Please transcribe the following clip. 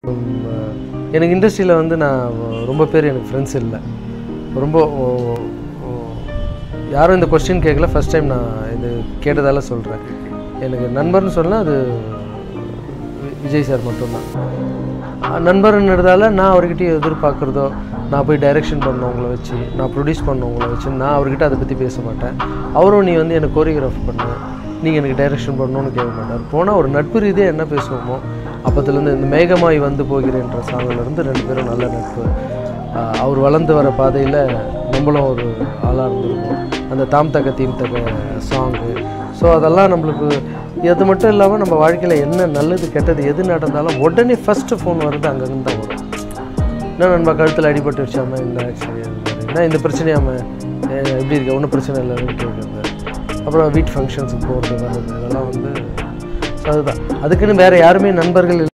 உம், எனக்கு இண்டஸ்ட்ரியில் வந்து நான் ரொம்ப பேர் எனக்கு ஃப்ரெண்ட்ஸ் இல்லை ரொம்ப ஓ- ஓ- யாரும் இந்த கொஸ்டின் கேட்கல ஃபர்ஸ்ட் டைம் நான் இது கேட்டதால சொல்கிறேன் எனக்கு நண்பர்னு சொன்னால் அது வி- விஜய் சார் மட்டும்தான் அஹ் நண்பர்ன்றதால நான் அவர்கிட்ட எதிர்பார்க்குறதோ நான் போய் டைரக்ஷன் பண்ணவங்கள வச்சு நான் ப்ரொடியூஸ் பண்ணவங்கள வச்சு நான் அவர்கிட்ட அதை பற்றி பேச மாட்டேன் அவரும் நீ வந்து எனக்கு கோரியோகிராஃப் பண்ணு நீங்கள் எனக்கு டைரக்ஷன் பண்ணணும்னு கேட்க மாட்டார் போனால் ஒரு நட்பு ரீதியாக என்ன பேசுவோமோ அப்போத்துலேருந்து இந்த மேகமாய் வந்து போகிறேன்ற சாங்கிலேருந்து ரெண்டு பேரும் நல்ல நட்பு ஆஹ் அவர் வளர்ந்து வர பாதையில் நம்மளும் ஒரு ஆளாக இருந்திருக்கோம் அந்த தாம் தக்க தீம் தக்க சாங்கு ஸோ அதெல்லாம் நம்மளுக்கு இது மட்டும் இல்லாமல் நம்ம வாழ்க்கையில் என்ன நல்லது கெட்டது எது நடந்தாலும் உடனே ஃபஸ்ட்டு ஃபோன் வருது அங்கேருந்து தான் வரும் என்ன நண்பா கழுத்தில் அடிபட்டு வச்சாம இந்த ஆக்சிடென்ட் என்ன இந்த பிரச்சனையாம ஏ, எப்படி இருக்க ஒன்றும் பிரச்சனை இல்லைன்னு கேட்குறது அப்புறம் வீட்டு ஃபங்க்ஷன்ஸுக்கு போகிறது வர்றது இதெல்லாம் வந்து ஸோ அதுதான் அதுக்குன்னு வேறு யாருமே நண்பர்கள்